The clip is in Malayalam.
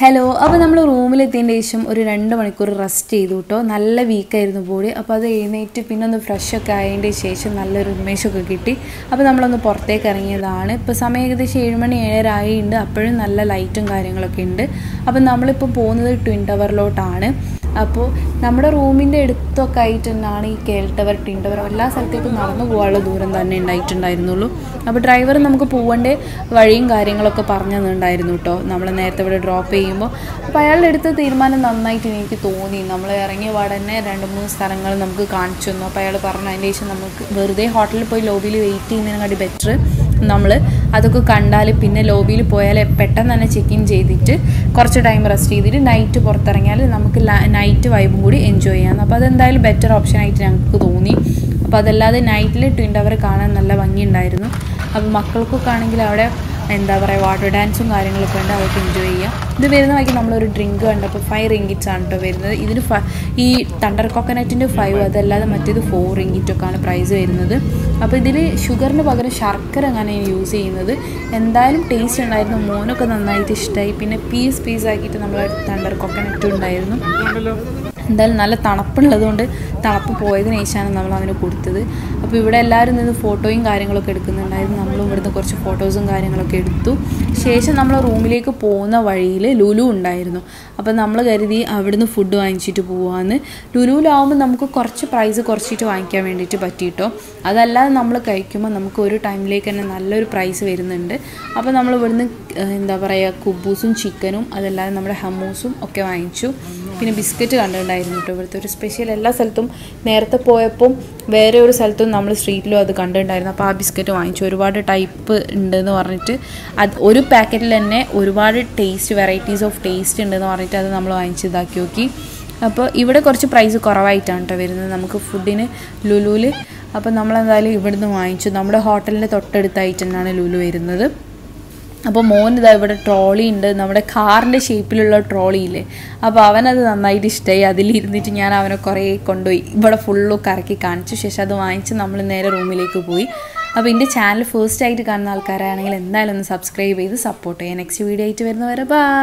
ഹലോ അപ്പോൾ നമ്മൾ റൂമിലെത്തിയതിന് ശേഷം ഒരു രണ്ട് മണിക്കൂർ റെസ്റ്റ് ചെയ്തു കേട്ടോ നല്ല വീക്കായിരുന്നു ബോഡി അപ്പോൾ അത് എഴുന്നേറ്റ് പിന്നെ ഒന്ന് ഫ്രഷ് ഒക്കെ ആയതിൻ്റെ ശേഷം നല്ലൊരു ഉന്മേഷമൊക്കെ കിട്ടി അപ്പോൾ നമ്മളൊന്ന് പുറത്തേക്ക് ഇറങ്ങിയതാണ് ഇപ്പോൾ സമയം ഏകദേശം ഏഴ് മണി ഏഴര ആയിട്ടുണ്ട് അപ്പോഴും നല്ല ലൈറ്റും കാര്യങ്ങളൊക്കെ ഉണ്ട് അപ്പോൾ നമ്മളിപ്പോൾ പോകുന്നത് ട്വിൻ ടവറിലോട്ടാണ് അപ്പോൾ നമ്മുടെ റൂമിൻ്റെ അടുത്തൊക്കെ ആയിട്ട് തന്നെയാണ് ഈ കേൾ ടവർ ടിൻ ടവർ എല്ലാ സ്ഥലത്തേക്കും നടന്നു പോകാനുള്ള ദൂരം തന്നെ ഉണ്ടായിട്ടുണ്ടായിരുന്നുള്ളൂ അപ്പോൾ ഡ്രൈവർ നമുക്ക് പോകേണ്ട വഴിയും കാര്യങ്ങളൊക്കെ പറഞ്ഞു തന്നിട്ടുണ്ടായിരുന്നു കേട്ടോ നമ്മൾ നേരത്തെ ഇവിടെ ഡ്രോപ്പ് ചെയ്യുമ്പോൾ അപ്പോൾ അയാളുടെ എടുത്ത തീരുമാനം നന്നായിട്ട് എനിക്ക് തോന്നി നമ്മൾ ഇറങ്ങിയ പാടന്നെ രണ്ട് മൂന്ന് സ്ഥലങ്ങൾ നമുക്ക് കാണിച്ചു തന്നു അപ്പോൾ അയാൾ പറഞ്ഞു അതിൻ്റെ ശേഷം നമുക്ക് വെറുതെ ഹോട്ടലിൽ പോയി ലോബിയിൽ വെയിറ്റ് ചെയ്യുന്നതിനെക്കാട്ടി ബെറ്റർ നമ്മൾ അതൊക്കെ കണ്ടാൽ പിന്നെ ലോബിയിൽ പോയാൽ പെട്ടെന്ന് തന്നെ ചെക്ക് ഇൻ ചെയ്തിട്ട് കുറച്ച് ടൈം റെസ്റ്റ് ചെയ്തിട്ട് നൈറ്റ് പുറത്തിറങ്ങിയാൽ നമുക്ക് നൈറ്റ് വൈബും കൂടി എൻജോയ് ചെയ്യാം അപ്പോൾ അതെന്തായാലും ബെറ്റർ ഓപ്ഷനായിട്ട് ഞങ്ങൾക്ക് തോന്നി അപ്പോൾ അതല്ലാതെ നൈറ്റിൽ ട്വിൻ ടവർ കാണാൻ നല്ല ഭംഗിയുണ്ടായിരുന്നു അപ്പോൾ മക്കൾക്കൊക്കെ ആണെങ്കിൽ അവിടെ എന്താ പറയുക വാട്ടർ ഡാൻസും കാര്യങ്ങളൊക്കെ ഉണ്ട് അതൊക്കെ എൻജോയ് ചെയ്യാം ഇത് വരുന്ന വഴിക്ക് നമ്മളൊരു ഡ്രിങ്ക് കണ്ടപ്പോൾ ഫൈവ് റിങ്കിറ്റ്സ് ആണ് കേട്ടോ വരുന്നത് ഇതിന് ഫ ഈ തണ്ടർ കോക്കനറ്റിൻ്റെ ഫൈവ് അതല്ലാതെ മറ്റേത് ഫോർ റിങ്കിറ്റൊക്കെയാണ് പ്രൈസ് വരുന്നത് അപ്പോൾ ഇതിൽ ഷുഗറിന് പകരം ശർക്കര അങ്ങനെ യൂസ് ചെയ്യുന്നത് എന്തായാലും ടേസ്റ്റ് ഉണ്ടായിരുന്നു മോനൊക്കെ നന്നായിട്ട് ഇഷ്ടമായി പിന്നെ പീസ് പീസ് ആക്കിയിട്ട് നമ്മൾ തണ്ടർ കോക്കനറ്റും ഉണ്ടായിരുന്നു എന്തായാലും നല്ല തണുപ്പുള്ളതുകൊണ്ട് തണുപ്പ് പോയതിന് ശേഷമാണ് നമ്മൾ അവന് കൊടുത്തത് അപ്പോൾ ഇവിടെ എല്ലാവരും നിന്ന് ഫോട്ടോയും കാര്യങ്ങളൊക്കെ എടുക്കുന്നുണ്ടായിരുന്നു നമ്മളും ഇവിടുന്ന് കുറച്ച് ഫോട്ടോസും കാര്യങ്ങളൊക്കെ എടുത്തു ശേഷം നമ്മൾ റൂമിലേക്ക് പോകുന്ന വഴിയിൽ ലുലു ഉണ്ടായിരുന്നു അപ്പോൾ നമ്മൾ കരുതി അവിടുന്ന് ഫുഡ് വാങ്ങിച്ചിട്ട് പോവാന്ന് ലുലുവിലാവുമ്പോൾ നമുക്ക് കുറച്ച് പ്രൈസ് കുറച്ചിട്ട് വാങ്ങിക്കാൻ വേണ്ടിയിട്ട് പറ്റിയിട്ടോ അതല്ലാതെ നമ്മൾ കഴിക്കുമ്പോൾ നമുക്ക് ഒരു ടൈമിലേക്ക് തന്നെ നല്ലൊരു പ്രൈസ് വരുന്നുണ്ട് അപ്പോൾ നമ്മൾ ഇവിടുന്ന് എന്താ പറയുക കുബൂസും ചിക്കനും അതല്ലാതെ നമ്മുടെ ഹമ്മൂസും ഒക്കെ വാങ്ങിച്ചു പിന്നെ ബിസ്ക്കറ്റ് കണ്ടിട്ടുണ്ടായിരുന്നു കേട്ടോ ഇവിടുത്തെ ഒരു സ്പെഷ്യൽ എല്ലാ സ്ഥലത്തും നേരത്തെ പോയപ്പം വേറെ ഒരു സ്ഥലത്തും നമ്മൾ സ്ട്രീറ്റിലും അത് കണ്ടിട്ടുണ്ടായിരുന്നു അപ്പോൾ ആ ബിസ്ക്കറ്റ് വാങ്ങിച്ചു ഒരുപാട് ടൈപ്പ് ഉണ്ടെന്ന് പറഞ്ഞിട്ട് അത് ഒരു പാക്കറ്റിൽ തന്നെ ഒരുപാട് ടേസ്റ്റ് വെറൈറ്റീസ് ഓഫ് ടേസ്റ്റ് ഉണ്ടെന്ന് പറഞ്ഞിട്ട് അത് നമ്മൾ വാങ്ങിച്ച് ഇതാക്കി നോക്കി അപ്പോൾ ഇവിടെ കുറച്ച് പ്രൈസ് കുറവായിട്ടാണ് കേട്ടോ വരുന്നത് നമുക്ക് ഫുഡിന് ലുലുവിൽ അപ്പോൾ നമ്മളെന്തായാലും ഇവിടുന്ന് വാങ്ങിച്ചു നമ്മുടെ ഹോട്ടലിൻ്റെ തൊട്ടടുത്തായിട്ട് തന്നെയാണ് ലുലു വരുന്നത് അപ്പോൾ മോൻ ഇതാ ഇവിടെ ട്രോളി ഉണ്ട് നമ്മുടെ കാറിൻ്റെ ഷേപ്പിലുള്ള ട്രോളി ഇല്ലേ അപ്പോൾ അവനത് നന്നായിട്ട് ഇഷ്ടമായി അതിലിരുന്നിട്ട് ഞാൻ അവനെ കുറേ കൊണ്ടുപോയി ഇവിടെ ഫുള്ളും കറക്കി കാണിച്ചു ശേഷം അത് വാങ്ങിച്ച് നമ്മൾ നേരെ റൂമിലേക്ക് പോയി അപ്പോൾ എൻ്റെ ചാനൽ ഫസ്റ്റ് ആയിട്ട് കാണുന്ന ആൾക്കാരാണെങ്കിൽ എന്തായാലും ഒന്ന് സബ്സ്ക്രൈബ് ചെയ്ത് സപ്പോർട്ട് ചെയ്യാം നെക്സ്റ്റ് വീഡിയോ ആയിട്ട് വരുന്നവരെ ബൈ